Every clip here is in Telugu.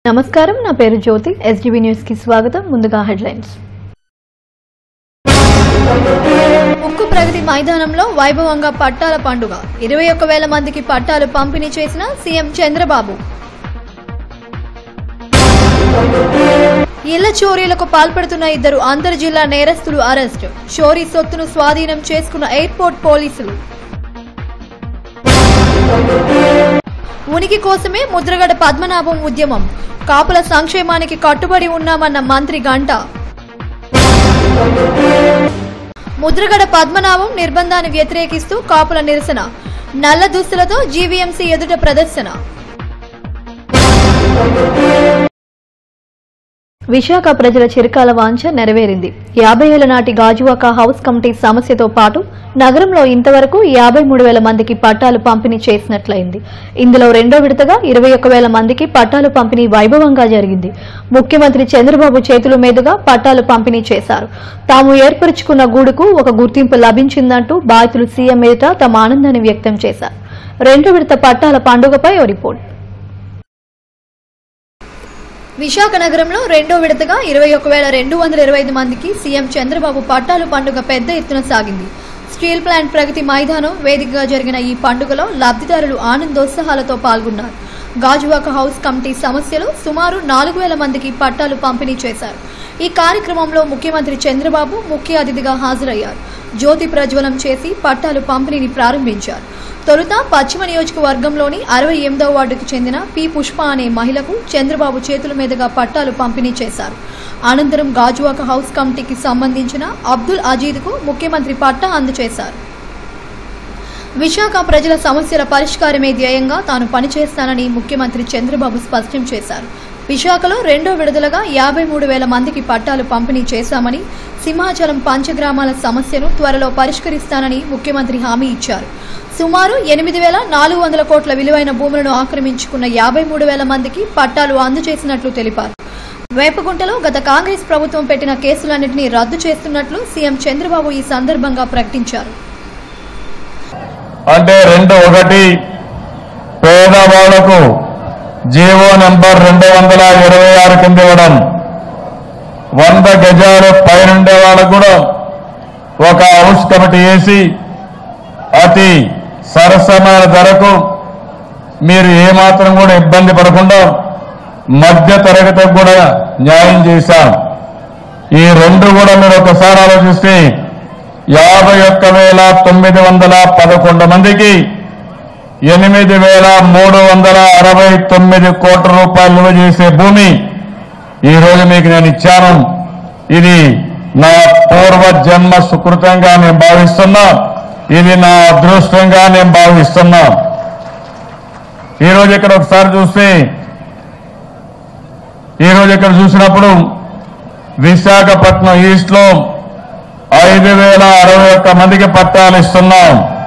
నమస్కారం నా పేరు జ్యోతి ఎస్డిబి న్యూస్ కి స్వాగతం ముందుగా హెడ్లైన్స్ ఉక్కు ప్రగతి మైదానంలో వైభవంగా పట్టాల పండుగ ఇరవై ఒక్క వేల మందికి పట్టాలు పంపిణీ చేసిన సీఎం చంద్రబాబు ఇళ్ల చోరీలకు పాల్పడుతున్న ఇద్దరు అంతర్ జిల్లా నేరస్తులు అరెస్ట్ చోరీ సొత్తును స్వాధీనం చేసుకున్న ఎయిర్పోర్ట్ పోలీసులు ఉనికి కోసమే ముద్రగడ పద్మనాభం ఉద్యమం కాపుల సంక్షేమానికి కట్టుబడి ఉన్నామన్న మంత్రి గంట ముద్రగడ పద్మనాభం నిర్బంధాన్ని వ్యతిరేకిస్తూ కాపుల నిరసన నల్ల దుస్తులతో జీవీఎంసీ ఎదుట ప్రదర్శన విశాఖ ప్రజల చిరకాల వాంఛ నెరవేరింది యాభై ఏళ్ల నాటి గాజువాక హౌస్ కమిటీ సమస్యతో పాటు నగరంలో ఇంతవరకు యాభై మూడు వేల మందికి పట్టాలు పంపిణీ చేసినట్లయింది ఇందులో రెండో విడతగా ఇరవై ఒక్క వేల మందికి పట్టాలు పంపిణీ వైభవంగా జరిగింది ముఖ్యమంత్రి చంద్రబాబు చేతుల మీదుగా పట్టాలు పంపిణీ చేశారు తాము ఏర్పరుచుకున్న గూడుకు ఒక గుర్తింపు లభించిందంటూ బాధితులు సీఎం ఎదుట తమ ఆనందాన్ని వ్యక్తం చేశారు రెండో విడత పట్టాల పండుగపై ఓ రిపోర్ట్ విశాఖ నగరంలో రెండో విడతగా ఇరవై ఒక వేల రెండు వందల ఇరవై ఐదు మందికి సీఎం చంద్రబాబు పట్టాలు పండుగ పెద్ద ఎత్తున సాగింది స్టీల్ ప్లాంట్ ప్రగతి మైదానం వేదికగా జరిగిన ఈ పండుగలో లబ్ధిదారులు ఆనందోత్సాహాలతో పాల్గొన్నారు గాజువాక హౌస్ కమిటీ సమస్యలు సుమారు నాలుగు వేల మందికి పట్టాలు పంపిణీ చేశారు ఈ కార్యక్రమంలో ముఖ్యమంత్రి చంద్రబాబు ముఖ్య అతిథిగా హాజరయ్యారు జ్యోతి ప్రజ్వలం చేసి పట్టాలు పంపిణీని ప్రారంభించారు తొలుత పశ్చిమ నియోజకవర్గంలోని అరవై ఎనిమిదవ వార్డుకు చెందిన పి పుష్ప అనే మహిళకు చంద్రబాబు చేతుల మీదుగా పట్టాలు పంపిణీ చేశారు అనంతరం గాజువాక హౌస్ కమిటీకి సంబంధించిన అబ్దుల్ అజీద్కు ముఖ్యమంత్రి పట్టా అందజేశారు విశాఖ ప్రజల సమస్యల పరిష్కారమే ధ్యేయంగా తాను పనిచేస్తానని ముఖ్యమంత్రి చంద్రబాబు స్పష్టం చేశారు విశాఖలో రెండో విడుదలగా యాభై మూడు వేల మందికి పట్టాలు పంపిణీ చేశామని సింహాచలం పంచగ్రామాల సమస్యను త్వరలో పరిష్కరిస్తానని ముఖ్యమంత్రి హామీ ఇచ్చారు సుమారు ఎనిమిది వేల నాలుగు వందల కోట్ల విలువైన భూములను ఆక్రమించుకున్న యాభై మూడు వేల మందికి పట్టాలు అందజేసినట్లు తెలిపారు వేపగుంటలో గత కాంగ్రెస్ ప్రభుత్వం పెట్టిన కేసులన్నింటినీ రద్దు చేస్తున్నట్లు సీఎం చంద్రబాబు ఈ సందర్భంగా ప్రకటించారు అంటే రెండు ఒకటి పేదవాళ్లకు జీవో నెంబర్ రెండు వందల ఇరవై ఆరు కింద ఇవ్వడం వంద గజాలు పైనుండే వాళ్ళకు కూడా ఒక హౌస్ కమిటీ వేసి అతి సరసమైన ధరకు మీరు ఏమాత్రం కూడా ఇబ్బంది పడకుండా మధ్య తరగతికి కూడా న్యాయం చేశాం ఈ రెండు కూడా మీరు ఒకసారి ఆలోచిస్తే యాభై ఒక్క వేల తొమ్మిది వందల పదకొండు మందికి ఎనిమిది వేల మూడు వందల అరవై తొమ్మిది కోట్ల రూపాయలు విలువ చేసే భూమి ఈ రోజు మీకు నేను ఇచ్చాను ఇది నా పూర్వ జన్మ సుకృతంగా నేను భావిస్తున్నా ఇది నా అదృష్టంగా నేను భావిస్తున్నా ఈ రోజు ఇక్కడ ఒకసారి చూస్తే ఈ రోజు ఇక్కడ చూసినప్పుడు విశాఖపట్నం ఈస్ట్ లో ఐదు వేల అరవై ఒక్క మందికి పట్టాలు ఇస్తున్నాం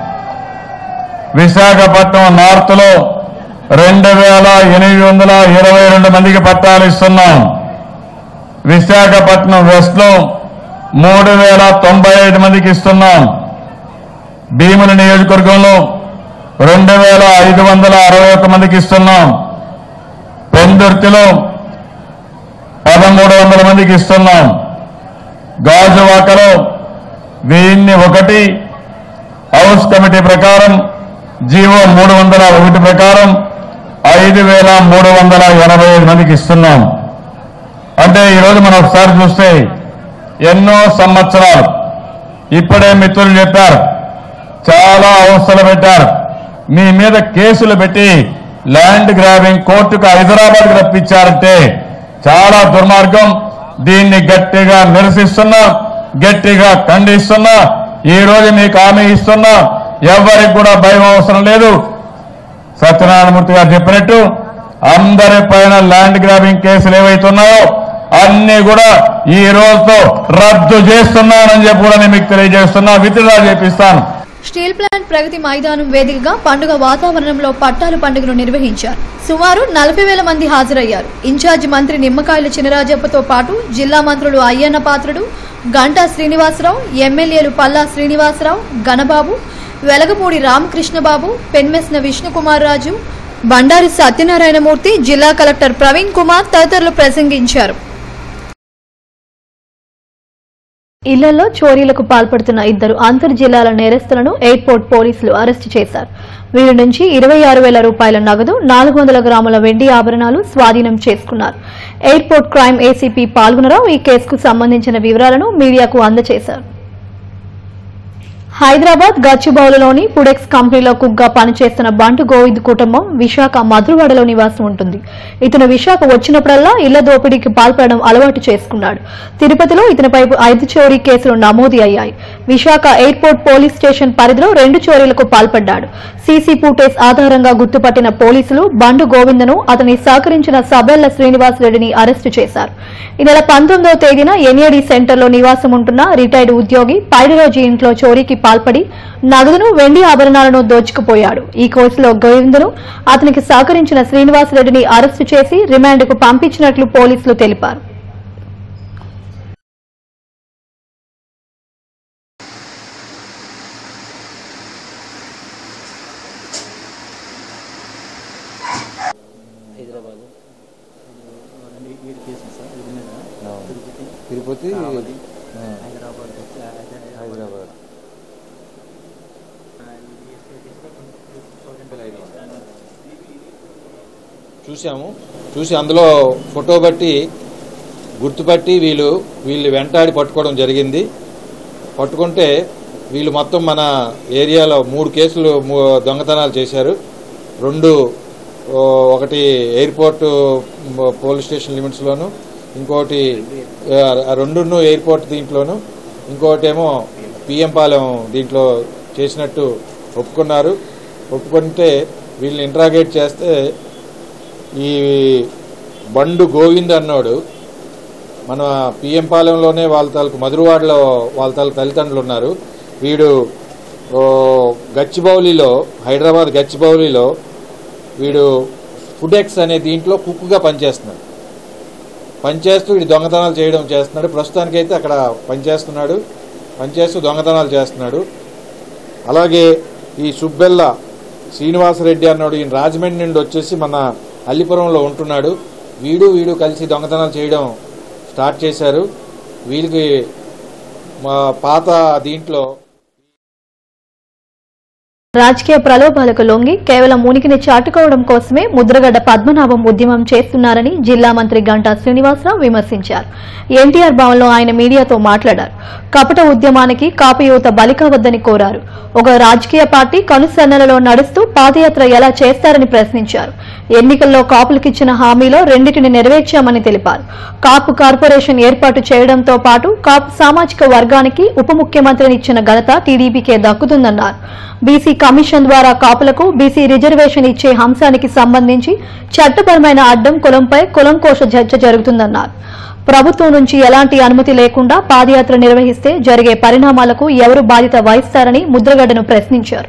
విశాఖపట్నం నార్త్ లో రెండు వేల ఎనిమిది వందల ఇరవై రెండు మందికి పట్టాలు ఇస్తున్నాం విశాఖపట్నం వెస్ట్ లో మూడు వేల తొంభై ఐదు మందికి ఇస్తున్నాం భీముల నియోజకవర్గంలో రెండు వేల ఐదు వందల అరవై ఒక్క మందికి ఇస్తున్నాం పెందుర్తిలో పదమూడు వందల మందికి ఇస్తున్నాం గాజువాకలో వెయ్యిన్ని ఒకటి హౌస్ కమిటీ ప్రకారం జీవో మూడు వందల ఒకటి ప్రకారం ఐదు వేల మూడు వందల ఎనభై ఐదు మందికి ఇస్తున్నాం అంటే ఈరోజు మనం ఒకసారి చూస్తే ఎన్నో సంవత్సరాలు ఇప్పుడే మిత్రులు చెప్పారు చాలా అవస్థలు పెట్టారు మీ మీద కేసులు పెట్టి ల్యాండ్ గ్రాబింగ్ కోర్టుకు హైదరాబాద్ రప్పించారంటే చాలా దుర్మార్గం దీన్ని గట్టిగా నిరసిస్తున్నా గట్టిగా ఖండిస్తున్నా ఈ రోజు మీకు హామీ ఇస్తున్నా ఎవరికి కూడా భయం అవసరం లేదు సత్యనారాయణమూర్తి గారు చెప్పినట్టు అందరి పైన ల్యాండ్ గ్రాబింగ్ కేసులు ఏవైతున్నాయో అన్ని కూడా ఈ రోజుతో రద్దు చేస్తున్నానని చెప్పి కూడా నేను మీకు తెలియజేస్తున్నా విత్డ్రా చేపిస్తాను స్టీల్ ప్లాంట్ ప్రగతి మైదానం వేదికగా పండుగ వాతావరణంలో పట్టాలు పండుగను నిర్వహించారు సుమారు నలభై వేల మంది హాజరయ్యారు ఇన్ఛార్జి మంత్రి నిమ్మకాయల చినరాజప్పతో పాటు జిల్లా మంత్రులు అయ్యన్న పాత్రుడు గంటా శ్రీనివాసరావు ఎమ్మెల్యేలు పల్లా శ్రీనివాసరావు గణబాబు వెలగపూడి రామకృష్ణబాబు పెన్మెస్న విష్ణుకుమార్ రాజు బండారి సత్యనారాయణమూర్తి జిల్లా కలెక్టర్ ప్రవీణ్ కుమార్ తదితరులు ప్రసంగించారు ఇళ్లలో చోరీలకు పాల్పడుతున్న ఇద్దరు అంతర్ జిల్లాల నేరస్తులను ఎయిర్పోర్ట్ పోలీసులు అరెస్టు చేశారు వీరి నుంచి ఇరవై ఆరు వేల రూపాయల నగదు నాలుగు వందల గ్రాముల వెండి ఆభరణాలు స్వాధీనం చేసుకున్నారు ఎయిర్పోర్ట్ క్రైమ్ ఏసీపీ పాల్గొనరావు ఈ కేసుకు సంబంధించిన వివరాలను మీడియాకు అందజేశారు హైదరాబాద్ గచ్చిబౌలిలోని పుడెక్స్ కంపెనీలో కుక్గా పనిచేస్తున్న బంటు గోవింద్ కుటుంబం విశాఖ మధురవాడలో నివాసం ఉంటుంది ఇతను విశాఖ వచ్చినప్పుడల్లా ఇళ్ల దోపిడీకి పాల్పడడం అలవాటు చేసుకున్నాడు తిరుపతిలో ఇతనిపై ఐదు చోరీ కేసులు నమోదు అయ్యాయి విశాఖ ఎయిర్పోర్ట్ పోలీస్ స్టేషన్ పరిధిలో రెండు చోరీలకు పాల్పడ్డాడు సీసీ ఫుటేజ్ ఆధారంగా గుర్తుపట్టిన పోలీసులు బండు గోవిందను అతని సహకరించిన సబెల్ల శ్రీనివాస్ రెడ్డిని అరెస్టు చేశారు ఈ నెల పంతొమ్మిదవ తేదీన ఎన్ఏడి సెంటర్లో నివాసం ఉంటున్న రిటైర్డ్ ఉద్యోగి పైడిరోజు ఇంట్లో చోరీకి పాల్పడి నగదును వెండి ఆభరణాలను దోచుకుపోయాడు ఈ కేసులో గోవిందను అతనికి సహకరించిన శ్రీనివాస్ రెడ్డిని అరెస్టు చేసి రిమాండ్కు పంపించినట్లు పోలీసులు తెలిపారు హైదరాబాద్ వీడి కేసు సార్ వీడి మీద తిరుపతి తిరుపతి కావలి, ఆ, హైదరాబాద్ వచ్చి హైదరాబాద్ చూసాము చూసి అందులో ఫోటో బట్టి గుర్తుపట్టి వీళ్ళు వీళ్ళు వెంటాడి పట్టుకోవడం జరిగింది పట్టుకుంటే వీళ్ళు మొత్తం మన ఏరియాలో మూడు కేసులు మూ- దొంగతనాలు చేశారు రెండు ఓ, ఒకటి ఎయిర్పోర్ట్ మ- పోలీస్ స్టేషన్ లిమిట్స్లోను ఇంకోటి ఆ, రెండును ఎయిర్పోర్ట్ దీంట్లోను ఇంకోటి ఏమో పిఎం పాలెం దీంట్లో చేసినట్టు ఒప్పుకున్నారు ఒప్పుకుంటే వీళ్ళని ఇంట్రాగేట్ చేస్తే ఈ బండు గోవింద్ అన్నాడు మన పిఎం పాలెంలోనే వాళ్ళ తాలూకు మధురవాడలో వాళ్ళ తాలూకు తల్లిదండ్రులు ఉన్నారు వీడు ఓ, గచ్చిబౌలిలో హైదరాబాద్ గచ్చిబౌలిలో వీడు ఫుడెక్స్ అనే దీంట్లో కుక్కుగా పనిచేస్తున్నాడు పనిచేస్తూ వీడు దొంగతనాలు చేయడం చేస్తున్నాడు ప్రస్తుతానికైతే అక్కడ పనిచేస్తున్నాడు పనిచేస్తూ దొంగతనాలు చేస్తున్నాడు అలాగే ఈ సుబ్బెల్ల శ్రీనివాసరెడ్డి అన్నాడు ఈయన రాజమండ్రి నుండి వచ్చేసి మన అల్లిపురంలో ఉంటున్నాడు వీడు వీడు కలిసి దొంగతనాలు చేయడం స్టార్ట్ చేశారు వీళ్ళకి మా పాత దీంట్లో రాజకీయ ప్రలోభాలకు లొంగి కేవలం ఉనికిని చాటుకోవడం కోసమే ముద్రగడ్డ పద్మనాభం ఉద్యమం చేస్తున్నారని జిల్లా మంత్రి గంటా శ్రీనివాసరావు విమర్శించారు ఎన్టీఆర్ భవన్లో ఆయన మీడియాతో మాట్లాడారు కపట ఉద్యమానికి కాపు యువత బలి కావద్దని కోరారు ఒక రాజకీయ పార్టీ కనుసన్నలలో నడుస్తూ పాదయాత్ర ఎలా చేస్తారని ప్రశ్నించారు ఎన్నికల్లో కాపులకిచ్చిన హామీలో రెండింటిని నెరవేర్చామని తెలిపారు కాపు కార్పొరేషన్ ఏర్పాటు చేయడంతో పాటు కాపు సామాజిక వర్గానికి ఉప ముఖ్యమంత్రిని ఇచ్చిన ఘనత టీడీపీకే దక్కుతుందన్నారు బీసీ కమిషన్ ద్వారా కాపులకు బీసీ రిజర్వేషన్ ఇచ్చే అంశానికి సంబంధించి చట్టపరమైన అడ్డం కులంపై కులం కోశ చర్చ జరుగుతుందన్నారు ప్రభుత్వం నుంచి ఎలాంటి అనుమతి లేకుండా పాదయాత్ర నిర్వహిస్తే జరిగే పరిణామాలకు ఎవరు బాధ్యత వహిస్తారని ముద్రగడ్డను ప్రశ్నించారు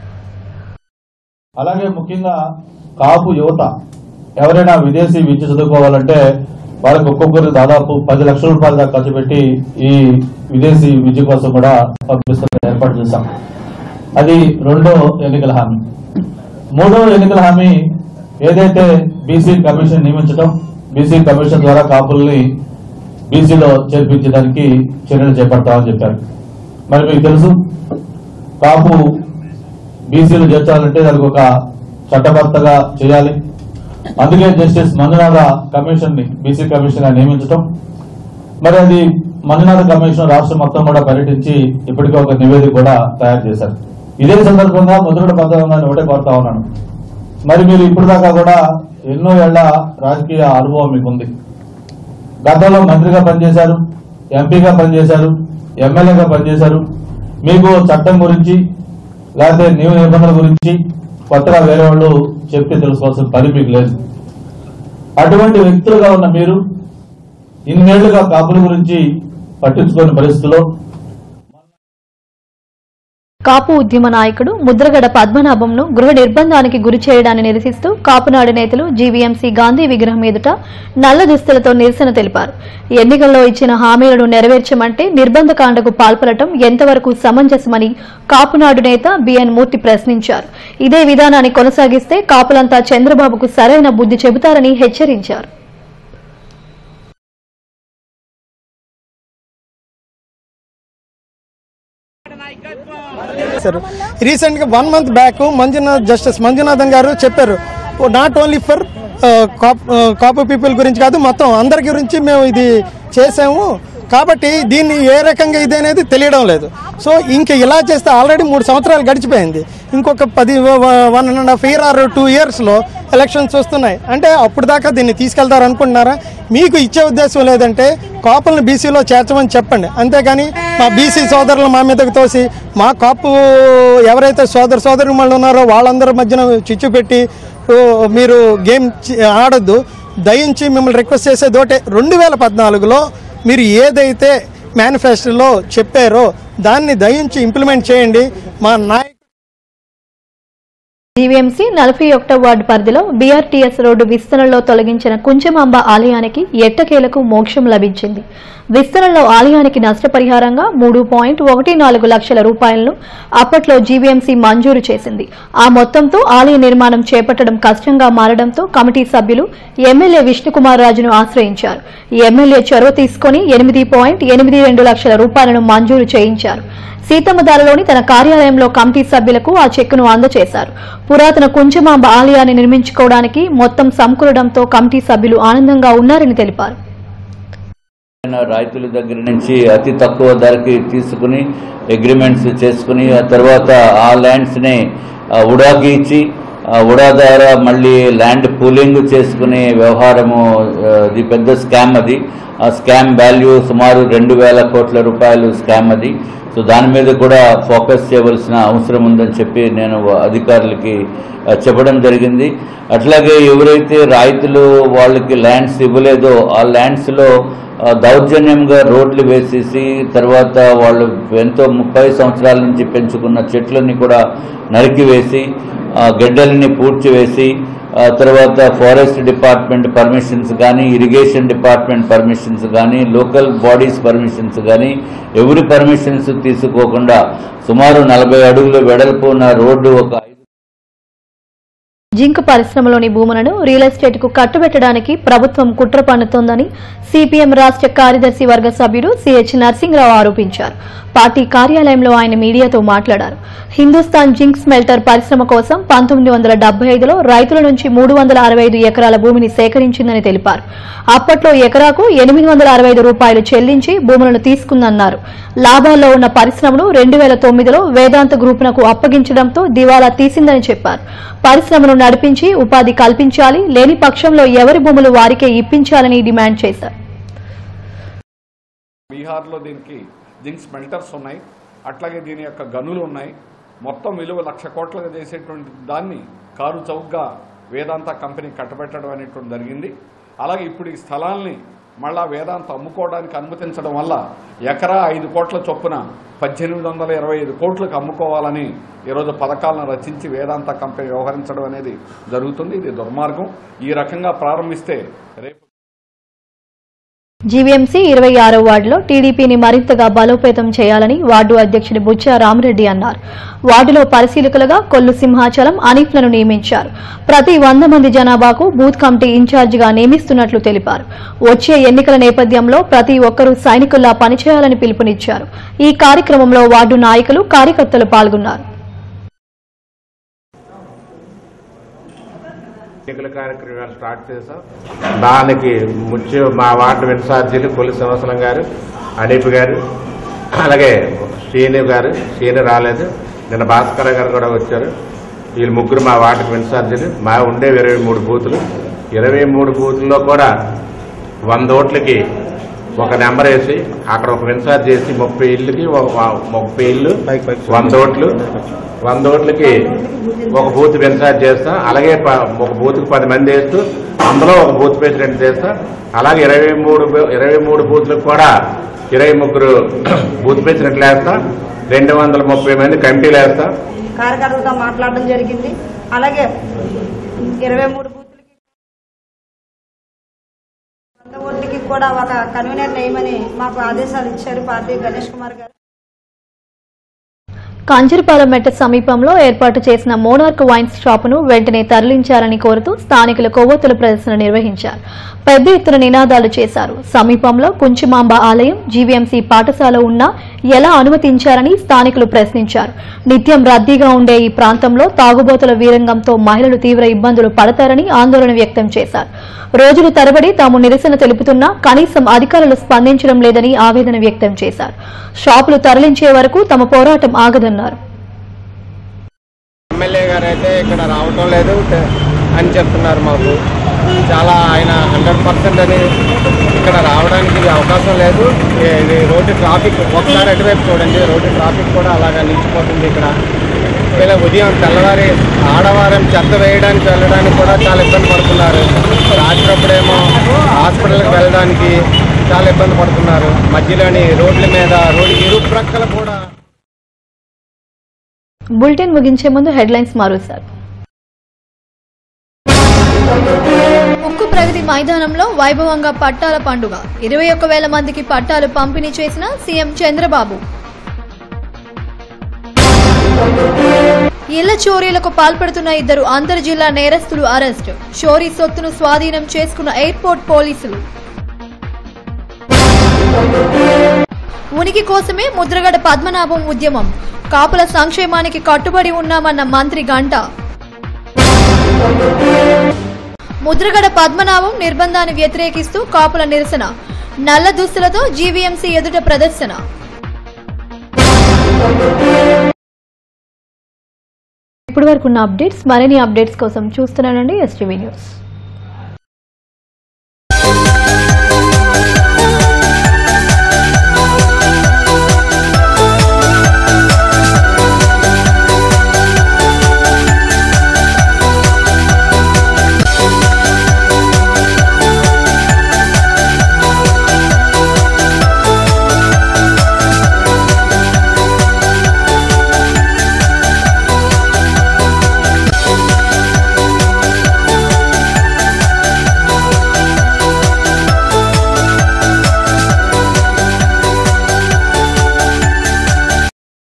అలాగే ముఖ్యంగా కాపు యువత ఎవరైనా విదేశీ విద్య చదువుకోవాలంటే వాళ్ళకి ఒక్కొక్కరు దాదాపు పది లక్షల రూపాయల దాకా ఖర్చు పెట్టి ఈ విదేశీ విద్య కోసం కూడా పంపిస్తున్న ఏర్పాటు చేశాం అది రెండో ఎన్నికల హామీ మూడో ఎన్నికల హామీ ఏదైతే బీసీ కమిషన్ నియమించడం బీసీ కమిషన్ ద్వారా కాపుల్ని బీసీలో చేర్పించడానికి చర్యలు చేపడతామని చెప్పారు మరి మీకు తెలుసు కాపు బీసీలు చేర్చాలంటే దానికి ఒక చట్టబద్ధగా చేయాలి అందుకే జస్టిస్ మంజునాథ కమిషన్ ని బీసీ కమిషన్ గా నియమించడం మరి అది మంజునాథ కమిషన్ రాష్ట్రం మొత్తం కూడా పర్యటించి ఇప్పటికే ఒక నివేదిక కూడా తయారు చేశారు ఇదే సందర్భంగా ముద్రగడ పద్ధతి ఒకటే కోరుతా ఉన్నాను మరి మీరు ఇప్పుడు దాకా కూడా ఎన్నో ఏళ్ల రాజకీయ అనుభవం మీకుంది గతంలో మంత్రిగా పనిచేశారు ఎంపీగా పనిచేశారు ఎమ్మెల్యేగా పనిచేశారు మీకు చట్టం గురించి లేకపోతే నియమ నిబంధనల గురించి కొత్తగా వేరే వాళ్ళు చెప్తే తెలుసుకోవాల్సిన పని మీకు లేదు అటువంటి వ్యక్తులుగా ఉన్న మీరు ఇన్నేళ్లుగా కాపుల గురించి పట్టించుకోని పరిస్థితుల్లో కాపు ఉద్యమ నాయకుడు ముద్రగడ పద్మనాభంను గృహ నిర్బంధానికి గురి చేయడాన్ని నిరసిస్తూ కాపునాడు నేతలు జీవీఎంసీ గాంధీ విగ్రహం ఎదుట నల్ల దుస్తులతో నిరసన తెలిపారు ఎన్నికల్లో ఇచ్చిన హామీలను నెరవేర్చమంటే నిర్బంధకాండకు పాల్పడటం ఎంతవరకు సమంజసమని కాపునాడు నేత బిఎన్ మూర్తి ప్రశ్నించారు ఇదే విధానాన్ని కొనసాగిస్తే కాపులంతా చంద్రబాబుకు సరైన బుద్ధి చెబుతారని హెచ్చరించారు చేశారు రీసెంట్ గా one month back Manjunath justice Manjunathan garu చెప్పారు not only for Kapu people గురించి కాదు మొత్తం అందరి గురించి మేము ఇది చేసాము కాబట్టి దీన్ని ఏ రకంగా ఇది అనేది తెలియడం లేదు సో ఇంక ఇలా చేస్తే ఆల్రెడీ మూడు సంవత్సరాలు గడిచిపోయింది ఇంకొక పది one and half year or two ఇయర్స్లో ఎలక్షన్స్ వస్తున్నాయి అంటే అప్పుడు దాకా దీన్ని తీసుకెళ్తారు అనుకుంటున్నారా మీకు ఇచ్చే ఉద్దేశం లేదంటే కాపులను బీసీలో చేర్చమని చెప్పండి అంతేగాని మా బీసీ సోదరులు మా మీదకి తోసి మా కాపు ఎవరైతే సోదర సోదరు ఉన్నారో వాళ్ళందరి మధ్యన చిచ్చు పెట్టి ఓ, మీరు గేమ్ చి- ఆడొద్దు దయించి మిమ్మల్ని రిక్వెస్ట్ చేసేది ఒకటే రెండు వేల పద్నాలుగులో మీరు ఏదైతే మేనిఫెస్టోలో చెప్పారో దాన్ని దయించి ఇంప్లిమెంట్ చేయండి మా నాయకు జీవీఎంసీ నలభై ఒకటో వార్డు పరిధిలో బీఆర్టీఎస్ రోడ్డు విస్తరణలో తొలగించిన కుంచమాంబ ఆలయానికి ఎట్టకేలకు మోక్షం లభించింది విస్తరణలో ఆలయానికి నష్టపరిహారంగా మూడు పాయింట్ ఒకటి నాలుగు లక్షల రూపాయలను అప్పట్లో జీవీఎంసీ మంజూరు చేసింది ఆ మొత్తంతో ఆలయ నిర్మాణం చేపట్టడం కష్టంగా మారడంతో కమిటీ సభ్యులు ఎమ్మెల్యే విష్ణుకుమార్ రాజును ఆశ్రయించారు ఎమ్మెల్యే చొరవ తీసుకుని ఎనిమిది పాయింట్ ఎనిమిది రెండు లక్షల రూపాయలను మంజూరు చేయించారు సీతమ్మదారలోని తన కార్యాలయంలో కమిటీ సభ్యులకు ఆ చెక్కును అందజేశారు పురాతన కుంచమాంబ ఆలయాన్ని నిర్మించుకోవడానికి మొత్తం సమకూరడంతో కమిటీ సభ్యులు ఆనందంగా ఉన్నారని తెలిపారు ఆయన రైతుల దగ్గర నుంచి అతి తక్కువ ధరకి తీసుకుని అగ్రిమెంట్స్ చేసుకుని ఆ తర్వాత ఆ ల్యాండ్స్ని ఆ, ఉడాకి ఇచ్చి ఆ ఉడా ద్వారా మళ్ళీ ల్యాండ్ పూలింగ్ చేసుకునే వ్యవహారము ఆ, అది పెద్ద స్కామ్ అది ఆ స్కామ్ వాల్యూ సుమారు రెండు వేల కోట్ల రూపాయలు స్కామ్ అది సో దాని మీద కూడా ఫోకస్ చేయవలసిన అవసరం ఉందని చెప్పి నేను అధికారులకి ఆ, చెప్పడం జరిగింది అట్లాగే ఎవరైతే రైతులు వాళ్ళకి ల్యాండ్స్ ఇవ్వలేదో ఆ ల్యాండ్స్లో ఆ, దౌర్జన్యంగా రోడ్లు వేసేసి తర్వాత వాళ్ళు ఎంతో ముప్పై సంవత్సరాల నుంచి పెంచుకున్న చెట్లని కూడా నరికివేసి ఆ, గెడ్డల్ని పూడ్చివేసి ఆ తర్వాత ఫారెస్ట్ డిపార్ట్మెంట్ పర్మిషన్స్ కానీ ఇరిగేషన్ డిపార్ట్మెంట్ పర్మిషన్స్ కానీ లోకల్ బాడీస్ పర్మిషన్స్ కానీ ఎవరి పర్మిషన్స్ తీసుకోకుండా సుమారు నలభై అడుగుల వెడల్పు ఉన్న రోడ్డు ఒక ఐదు జింక్ పరిశ్రమలోని భూములను రియల్ ఎస్టేట్ కు కట్టుబెట్టడానికి ప్రభుత్వం కుట్ర పన్నుతోందని సిపిఎం రాష్ట్ర కార్యదర్శి వర్గ సభ్యుడు సిహెచ్ నరసింహరావు ఆరోపించారు పార్టీ కార్యాలయంలో ఆయన మీడియాతో మాట్లాడారు హిందుస్థాన్ జింక్ స్మెల్టర్ పరిశ్రమ కోసం పంతొమ్మిది వందల డెబ్బై ఐదులో రైతుల నుంచి మూడు వందల అరవై ఐదు ఎకరాల భూమిని సేకరించిందని తెలిపారు అప్పట్లో ఎకరాకు ఎనిమిది వందల అరవై ఐదు రూపాయలు చెల్లించి భూములను తీసుకుందన్నారు లాభాల్లో ఉన్న పరిశ్రమను రెండు వేల తొమ్మిదిలో వేదాంత గ్రూపునకు అప్పగించడంతో దివాలా తీసిందని చెప్పారు పరిశ్రమను నడిపించి ఉపాధి కల్పించాలి లేని పక్షంలో ఎవరి భూములు వారికే ఇప్పించాలని డిమాండ్ చేశారు బీహార్లో దీనికి జింక్ స్మెల్టర్స్ ఉన్నాయి అట్లాగే దీని యొక్క గనులు ఉన్నాయి మొత్తం విలువ లక్ష కోట్లుగా చేసేటువంటి దాన్ని కారు చౌకగా వేదాంత కంపెనీ కట్టబెట్టడం అనేటువంటి జరిగింది అలాగే ఇప్పుడు ఈ స్థలాల్ని మళ్ళా వేదాంత అమ్ముకోవడానికి అనుమతించడం వల్ల ఎకరా ఐదు కోట్ల చొప్పున పద్దెనిమిది వందల ఇరవై ఐదు కోట్లకు అమ్ముకోవాలని ఈరోజు పథకాలను రచించి వేదాంత కంపెనీ వ్యవహరించడం అనేది జరుగుతుంది ఇది దుర్మార్గం ఈ రకంగా ప్రారంభిస్తే రేపు జీవీఎంసీ ఇరవై ఆరో వార్డులో టీడీపీని మరింతగా బలోపేతం చేయాలని వార్డు అధ్యక్షుడు బుచ్చా రామరెడ్డి అన్నారు వార్డులో పరిశీలకులుగా కొల్లు సింహాచలం అనీఫ్లను నియమించారు ప్రతి వంద మంది జనాభాకు బూత్ కమిటీ ఇన్ఛార్జిగా నియమిస్తున్నట్లు తెలిపారు వచ్చే ఎన్నికల నేపథ్యంలో ప్రతి ఒక్కరూ సైనికుల్లా పనిచేయాలని పిలుపునిచ్చారు ఈ కార్యక్రమంలో వార్డు నాయకులు కార్యకర్తలు పాల్గొన్నారు ఎన్నికల కార్యక్రమాలు స్టార్ట్ చేశాం దానికి ముఖ్య మా వార్డు ఇన్ఛార్జీలు కొల్లి సంవత్సరం గారు అనీప్ గారు అలాగే శ్రీను గారు శ్రీను రాలేదు నిన్న భాస్కర్ గారు కూడా వచ్చారు వీళ్ళు ముగ్గురు మా వార్డుకు ఇన్ఛార్జీలు మా ఉండే ఇరవై మూడు బూతులు ఇరవై మూడు బూతుల్లో కూడా వంద ఓట్లకి ఒక నెంబర్ వేసి అక్కడ ఒక ఇన్ఛార్జ్ చేసి ముప్పై ఇళ్ళకి ఒక- ఒక- ముప్పై ఇళ్ళు వంద ఓట్లు వంద ఓట్లకి ఒక బూత్ ఇన్ఛార్జ్ చేస్తా అలాగే ప- ఒక బూత్కి పది మంది వేస్తూ అందులో ఒక బూత్ ప్రెసిడెంట్ చేస్తా అలాగే ఇరవై మూడు బూ- ఇరవై మూడు బూత్లకు కూడా ఇరవై ముగ్గురు బూత్ ప్రెసిడెంట్లు వేస్తా రెండు వందల ముప్పై మంది కమిటీలు వేస్తా కార్యకర్తలతో మాట్లాడడం జరిగింది అలాగే ఇరవై మూడు బూతులకి వంద ఓట్లకి కూడా ఒక కన్వీనర్ నేయమని మాకు ఆదేశాలు ఇచ్చారు పార్టీ గణేష్ కుమార్ గారు కాంజర్పాలెం మెట్ట సమీపంలో ఏర్పాటు చేసిన మోనార్క్ వైన్స్ షాపును వెంటనే తరలించాలని కోరుతూ స్థానికులు కొవ్వొత్తుల ప్రదర్శన నిర్వహించారు పెద్ద ఎత్తున నినాదాలు చేశారు సమీపంలో కుంచుమాంబ ఆలయం జీవీఎంసీ పాఠశాల ఉన్నా ఎలా అనుమతించారని స్థానికులు ప్రశ్నించారు నిత్యం రద్దీగా ఉండే ఈ ప్రాంతంలో తాగుబోతుల వీరంగంతో మహిళలు తీవ్ర ఇబ్బందులు పడతారని ఆందోళన వ్యక్తం చేశారు రోజులు తరబడి తాము నిరసన తెలుపుతున్నా కనీసం అధికారులు స్పందించడం లేదని ఆవేదన వ్యక్తం చేశారు షాపులు తరలించే వరకు తమ పోరాటం ఆగదన్నారు ఎమ్మెల్యే గారు అయితే ఇక్కడ రావటం లేదు ట- అని చెప్తున్నారు మాకు చాలా ఆయన హండ్రెడ్ పర్సెంట్ అని ఇక్కడ రావడానికి ఇది అవకాశం లేదు ఈ- ఇది రోడ్డు ట్రాఫిక్ ఒకసారి అటువైపు చూడండి రోడ్డు ట్రాఫిక్ కూడా అలాగా నిలిచిపోతుంది ఇక్కడ ఇలా ఉదయం తెల్లవారి ఆడవారం చెత్త వేయడానికి వెళ్ళడానికి కూడా చాలా ఇబ్బంది పడుతున్నారు రాత్రప్పుడేమో హాస్పిటల్కి వెళ్ళడానికి చాలా ఇబ్బంది పడుతున్నారు మధ్యలోని రోడ్ల మీద రోడ్డు ఇరు ప్రక్కల కూడా బులెటిన్ ముగించే ముందు హెడ్లైన్స్ మారుస్తారు ఉక్కు ప్రగతి మైదానంలో వైభవంగా పట్టాల పండుగ ఇరవై ఒక్క వేల మందికి పట్టాలు పంపిణీ చేసిన సీఎం చంద్రబాబు ఇళ్ల చోరీలకు పాల్పడుతున్న ఇద్దరు అంతర్ జిల్లా నేరస్తులు అరెస్ట్ చోరీ సొత్తును స్వాధీనం చేసుకున్న ఎయిర్పోర్ట్ పోలీసులు ఉనికి కోసమే ముద్రగడ పద్మనాభం ఉద్యమం కాపుల సంక్షేమానికి కట్టుబడి ఉన్నామన్న మంత్రి గంట ముద్రగడ పద్మనాభం నిర్బంధాన్ని వ్యతిరేకిస్తూ కాపుల నిరసన నల్ల దుస్తులతో జీవీఎంసీ ఎదుట ప్రదర్శన ఇప్పటి వరకు ఉన్న అప్డేట్స్ మరిన్ని అప్డేట్స్ కోసం చూస్తున్నానండి ఎస్టీవీ న్యూస్